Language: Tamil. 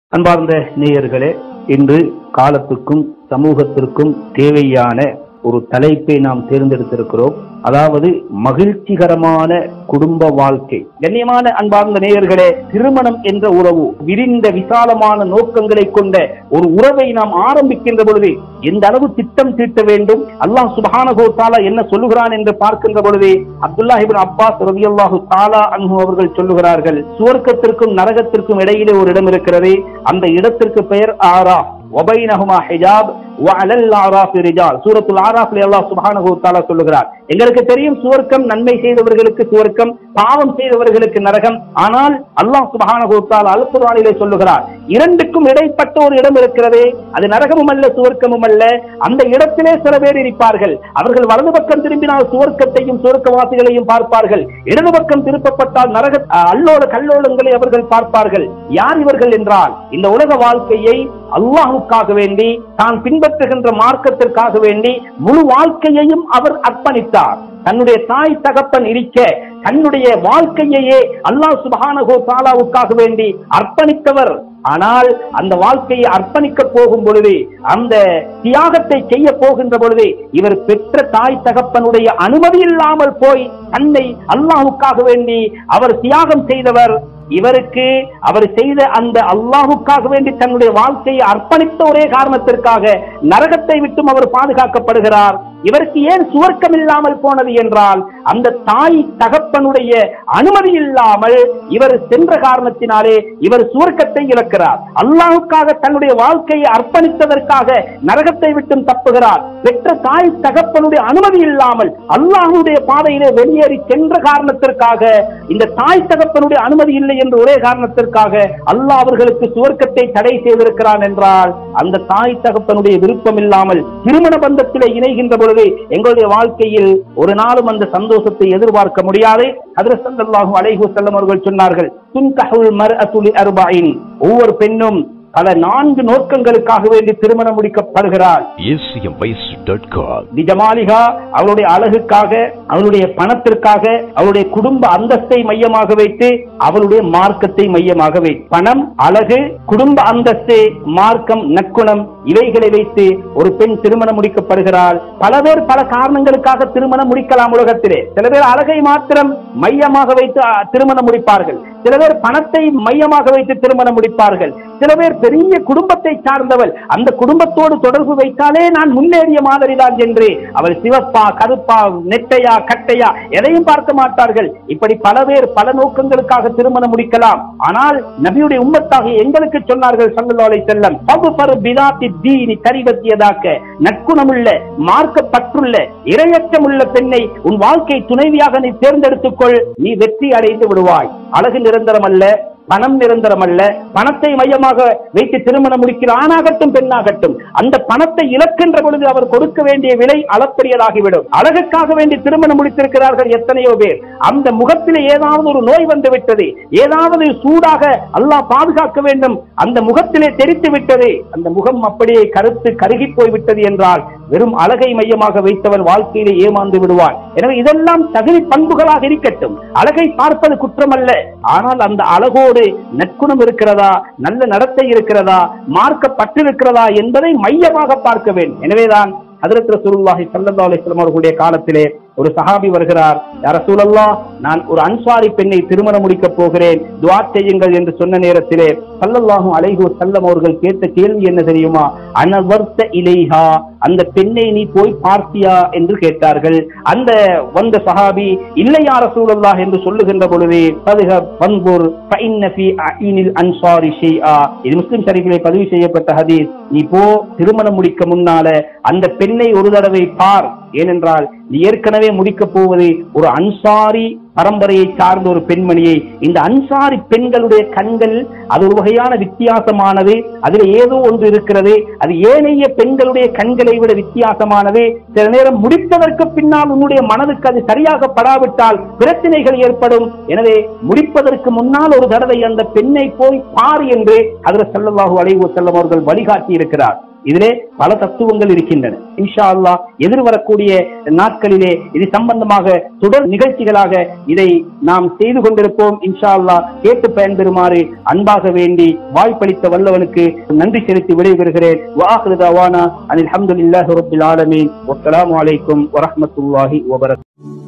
அன்பார்ந்த நேயர்களே இன்று காலத்துக்கும் சமூகத்திற்கும் தேவையான ஒரு தலைப்பை நாம் தேர்ந்தெடுத்திருக்கிறோம் அதாவது மகிழ்ச்சிகரமான குடும்ப வாழ்க்கை கண்ணியமான அன்பார்ந்த நேயர்களே திருமணம் என்ற உறவு விரிந்த விசாலமான நோக்கங்களை கொண்ட ஒரு உறவை நாம் ஆரம்பிக்கின்ற பொழுது எந்த அளவு திட்டம் தீட்ட வேண்டும் அல்லாஹ் சுபஹானஹு தாலா என்ன சொல்லுகிறான் என்று பார்க்கின்ற பொழுது அப்துல்லாஹ் இப்னு அப்பாஸ் ரலியல்லாஹு தாலா அன்ஹு அவர்கள் சொல்லுகிறார்கள் சுவர்க்கத்திற்கும் நரகத்திற்கும் இடையிலே ஒரு இடம் இருக்கிறது அந்த இடத்திற்கு பெயர் ஆரா وبينهما حجاب وعلى الاعراف رجال சூரத்துல் ஆராஃப்ல அல்லாஹ் சுப்ஹானஹு வ தஆலா சொல்லுகிறார் எங்களுக்கு தெரியும் சுவர்க்கம் நன்மை செய்தவர்களுக்கு சுவர்க்கம் பாவம் செய்தவர்களுக்கு நரகம் ஆனால் அல்லாஹ் சுப்ஹானஹு வ தஆலா அல் குர்ஆனிலே சொல்லுகிறார் இரண்டுக்கும் இடைப்பட்ட ஒரு இடம் இருக்கிறதே அது நரகமும் அல்ல சுவர்க்கமும் அல்ல அந்த இடத்திலே சில பேர் இருப்பார்கள் அவர்கள் வலது பக்கம் திரும்பினால் சுவர்க்கத்தையும் சுவர்க்கவாசிகளையும் பார்ப்பார்கள் இடது பக்கம் திருப்பப்பட்டால் நரக அல்லோல கல்லோலங்களை அவர்கள் பார்ப்பார்கள் யார் இவர்கள் என்றால் இந்த உலக வாழ்க்கையை அல்லாஹுக்காக வேண்டி தான் பின்பற்றுகின்ற மார்க்கத்திற்காக வேண்டி முழு வாழ்க்கையையும் அவர் அர்ப்பணித்தார் தன்னுடைய தாய் தகப்பன் இருக்க தன்னுடைய வாழ்க்கையையே அல்லாஹ் சுபஹானஹு தாலாவுக்காக வேண்டி அர்ப்பணித்தவர் ஆனால் அந்த வாழ்க்கையை அர்ப்பணிக்க போகும் பொழுது அந்த தியாகத்தை செய்ய போகின்ற பொழுது இவர் பெற்ற தாய் தகப்பனுடைய அனுமதி இல்லாமல் போய் தன்னை அல்லாஹுக்காக வேண்டி அவர் தியாகம் செய்தவர் இவருக்கு அவர் செய்த அந்த அல்லாஹுக்காக வேண்டி தன்னுடைய வாழ்க்கையை அர்ப்பணித்த ஒரே காரணத்திற்காக நரகத்தை விட்டும் அவர் பாதுகாக்கப்படுகிறார் இவருக்கு ஏன் சுவர்க்கம் இல்லாமல் போனது என்றால் அந்த தாய் தகப்பனுடைய அனுமதி இல்லாமல் இவர் சென்ற காரணத்தினாலே இவர் சுவர்க்கத்தை இழக்கிறார் அல்லாஹுக்காக தன்னுடைய வாழ்க்கையை அர்ப்பணித்ததற்காக நரகத்தை விட்டும் தப்புகிறார் பெற்ற தாய் தகப்பனுடைய அனுமதி இல்லாமல் அல்லாஹுடைய பாதையிலே வெளியேறி சென்ற காரணத்திற்காக இந்த தாய் தகப்பனுடைய அனுமதி இல்லை என்ற ஒரே காரணத்திற்காக அல்லாஹ் அவர்களுக்கு சுவர்க்கத்தை தடை செய்திருக்கிறான் என்றால் அந்த தாய் தகப்பனுடைய விருப்பம் இல்லாமல் திருமண பந்தத்திலே இணைகின்ற பொழுது எங்களுடைய வாழ்க்கையில் ஒரு நாளும் அந்த சந்தோஷத்தை எதிர்பார்க்க முடியாது அதில் சல்லல்லாஹு அலைஹி வஸல்லம் அவர்கள் சொன்னார்கள் துன்கஹுல் மர்அத்து லி அர்பஇன் ஒவ்வொரு பெண்ணும் பல நான்கு நோக்கங்களுக்காக வேண்டி திருமணம் முடிக்கப்படுகிறார் acmways.com நிஜமாலிகா அவளுடைய அழகுக்காக அவளுடைய பணத்திற்காக அவளுடைய குடும்ப அந்தஸ்தை மையமாக வைத்து அவளுடைய மார்க்கத்தை மையமாக வைத்து பணம் அழகு குடும்ப அந்தஸ்து மார்க்கம் நற்குணம் இவைகளை வைத்து ஒரு பெண் திருமணம் முடிக்கப்படுகிறாள் பல பேர் பல காரணங்களுக்காக திருமணம் முடிக்கலாம் உலகத்திலே சில பேர் அழகை மாத்திரம் மையமாக வைத்து அ, திருமணம் முடிப்பார்கள் சில பேர் பணத்தை மையமாக வைத்து திருமணம் முடிப்பார்கள் சில பேர் பெரிய குடும்பத்தை சார்ந்தவள் அந்த குடும்பத்தோடு தொடர்பு வைத்தாலே நான் முன்னேறிய மாதிரிதான் என்று அவள் சிவப்பா கருப்பா நெட்டையா கட்டையா எதையும் பார்க்க மாட்டார்கள் இப்படி பல பேர் பல நோக்கங்களுக்காக திருமணம் முடிக்கலாம் ஆனால் நபியுடைய உம்மத்தாக எங்களுக்கு சொன்னார்கள் சல்லல்லாஹு அலைஹி செல்லம் பபு பரு பிதாத்தி தீனி கரிபத்தியதாக்க நற்குணமுள்ள மார்க்கப்பற்றுள்ள இரையற்றமுள்ள பெண்ணை உன் வாழ்க்கை துணைவியாக நீ தேர்ந்தெடுத்துக்கொள் நீ வெற்றி அடைந்து விடுவாய் அழகு நிரந்தரம் அல்ல பணம் நிரந்தரம் அல்ல பணத்தை மையமாக வைத்து திருமணம் முடிக்கிற ஆணாகட்டும் பெண்ணாகட்டும் அந்த பணத்தை இழக்கின்ற பொழுது அவர் கொடுக்க வேண்டிய விலை அளப்பரியதாகிவிடும் அழகுக்காக வேண்டி திருமணம் முடித்திருக்கிறார்கள் எத்தனையோ பேர் அந்த முகத்திலே ஏதாவது ஒரு நோய் வந்து விட்டது ஏதாவது சூடாக அல்லாஹ் பாதுகாக்க வேண்டும் அந்த முகத்திலே தெரித்து விட்டது அந்த முகம் அப்படியே கருத்து கருகி போய் விட்டது என்றால் வெறும் அழகை மையமாக வைத்தவன் வாழ்க்கையிலே ஏமாந்து விடுவான் எனவே இதெல்லாம் தகுதி பண்புகளாக இருக்கட்டும் அழகை பார்ப்பது குற்றமல்ல ஆனால் அந்த அழகோடு நற்குணம் இருக்கிறதா நல்ல நடத்தை இருக்கிறதா மார்க்கப்பட்டு இருக்கிறதா என்பதை மையமாக பார்க்க வேண்டும் எனவேதான் ஹதரத் ரசூலுல்லாஹி ஸல்லல்லாஹு அலைஹி வஸல்லம் அவர்களுடைய காலத்திலே ஒரு சஹாபி வருகிறார் யா ரசூலல்லாஹ் நான் ஒரு அன்சாரி பெண்ணை திருமணம் முடிக்கப் போகிறேன் துஆ செய்யுங்கள் என்று சொன்ன நேரத்திலே ஸல்லல்லாஹு அலைஹி வஸல்லம் அவர்கள் கேட்ட கேள்வி என்ன தெரியுமா அனவர்த்த இலைஹா அந்த பெண்ணை நீ போய் பார்த்தியா என்று கேட்டார்கள் அந்த வந்த சஹாபி இல்லை யா ரசூலல்லாஹ் என்று சொல்லுகின்ற பொழுது பதுக பன்புர் ஃபஇன்ன ஃபீ அஇனில் அன்சாரி ஷைஆ இது முஸ்லிம் ஷரீஃபிலே பதிவு செய்யப்பட்ட ஹதீஸ் நீ போ திருமணம் முடிக்க முன்னால அந்த பெண்ணை ஒரு தடவை பார் ஏனென்றால் நீ ஏற்கனவே முடிக்கப் போவது ஒரு அன்சாரி பரம்பரையை சார்ந்த ஒரு பெண்மணியை இந்த அன்சாரி பெண்களுடைய கண்கள் அது ஒரு வகையான வித்தியாசமானது அதில் ஏதோ ஒன்று இருக்கிறது அது ஏனைய பெண்களுடைய கண்களை விட வித்தியாசமானது சில நேரம் முடித்ததற்கு பின்னால் உன்னுடைய மனதுக்கு அது சரியாக படாவிட்டால் பிரச்சனைகள் ஏற்படும் எனவே முடிப்பதற்கு முன்னால் ஒரு தடவை அந்த பெண்ணை போய் பார் என்று அதில் செல்லவாகு அலைவு செல்லம் அவர்கள் வழிகாட்டி இருக்கிறார் இதிலே பல தத்துவங்கள் இருக்கின்றன இன்ஷா அல்லாஹ் எதிர்வரக்கூடிய நாட்களிலே இது சம்பந்தமாக தொடர் நிகழ்ச்சிகளாக இதை நாம் செய்து கொண்டிருப்போம் இன்ஷா அல்லாஹ் கேட்டு பயன்பெறுமாறு அன்பாக வேண்டி வாய்ப்பளித்த வல்லவனுக்கு நன்றி செலுத்தி விடைபெறுகிறேன் வாஹிரு தவானா அனில் அல்ஹம்துலில்லாஹி ரப்பில் ஆலமீன் வஸ்ஸலாமு அலைக்கும் வரஹ்மத்துல்லாஹி வபரகாத்துஹு